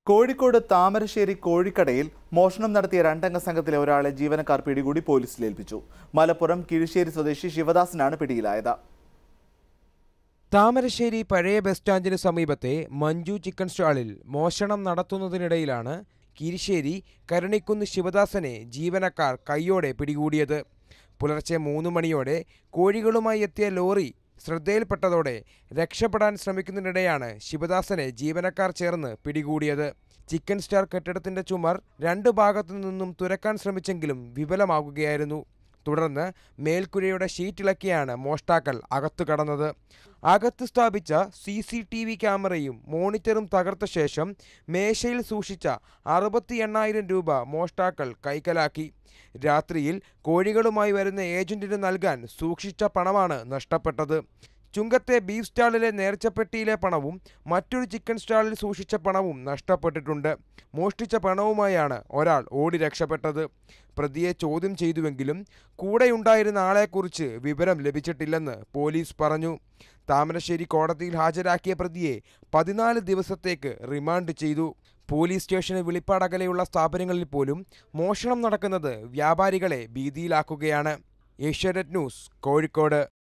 കോഴിക്കോട് താമരശ്ശേരി കോഴിക്കടയിൽ മോഷണം നടത്തിയ രണ്ടംഗ സംഘത്തിലെ ഒരാളെ ജീവനക്കാർ പിടികൂടി പോലീസിൽ ഏൽപ്പിച്ചു മലപ്പുറം കിഴിശ്ശേരി സ്വദേശി ശിവദാസനാണ് പിടിയിലായത് താമരശ്ശേരി പഴയ ബസ് സ്റ്റാൻഡിന് സമീപത്തെ മഞ്ജു ചിക്കൻ സ്റ്റാളിൽ മോഷണം നടത്തുന്നതിനിടയിലാണ് കിരിശ്ശേരി കരുണിക്കുന്ന് ശിവദാസനെ ജീവനക്കാർ കൈയോടെ പിടികൂടിയത് പുലർച്ചെ മൂന്ന് മണിയോടെ കോഴികളുമായി എത്തിയ ലോറി ശ്രദ്ധയിൽപ്പെട്ടതോടെ രക്ഷപ്പെടാൻ ശ്രമിക്കുന്നതിനിടെയാണ് ശിവദാസനെ ജീവനക്കാർ ചേർന്ന് പിടികൂടിയത് ചിക്കൻ സ്റ്റാർ കെട്ടിടത്തിന്റെ ചുമർ രണ്ടു ഭാഗത്തു നിന്നും തുരക്കാൻ ശ്രമിച്ചെങ്കിലും വിഫലമാകുകയായിരുന്നു തുടർന്ന് മേൽക്കുരയുടെ ഷീറ്റിളക്കിയാണ് മോഷ്ടാക്കൾ അകത്തു കടന്നത് അകത്ത് സ്ഥാപിച്ച സി സി ടി വി ക്യാമറയും മോണിറ്ററും തകർത്ത ശേഷം മേശയിൽ സൂക്ഷിച്ച അറുപത്തി എണ്ണായിരം രൂപ മോഷ്ടാക്കൾ കൈക്കലാക്കി രാത്രിയിൽ കോഴികളുമായി വരുന്ന ഏജന്റിന് നൽകാൻ സൂക്ഷിച്ച പണമാണ് നഷ്ടപ്പെട്ടത് ചുങ്കത്തെ ബീഫ് സ്റ്റാളിലെ നേർച്ചപ്പെട്ടിയിലെ പണവും മറ്റൊരു ചിക്കൻ സ്റ്റാളിൽ സൂക്ഷിച്ച പണവും നഷ്ടപ്പെട്ടിട്ടുണ്ട് മോഷ്ടിച്ച പണവുമായാണ് ഒരാൾ ഓടി രക്ഷപ്പെട്ടത് പ്രതിയെ ചോദ്യം ചെയ്തുവെങ്കിലും കൂടെയുണ്ടായിരുന്ന ആളെക്കുറിച്ച് വിവരം ലഭിച്ചിട്ടില്ലെന്ന് പോലീസ് പറഞ്ഞു താമരശ്ശേരി കോടതിയിൽ ഹാജരാക്കിയ പ്രതിയെ പതിനാല് ദിവസത്തേക്ക് റിമാൻഡ് ചെയ്തു പോലീസ് സ്റ്റേഷന് വിളിപ്പാടകലെയുള്ള സ്ഥാപനങ്ങളിൽ പോലും മോഷണം നടക്കുന്നത് വ്യാപാരികളെ ഭീതിയിലാക്കുകയാണ് ഏഷ്യാനെറ്റ് ന്യൂസ് കോഴിക്കോട്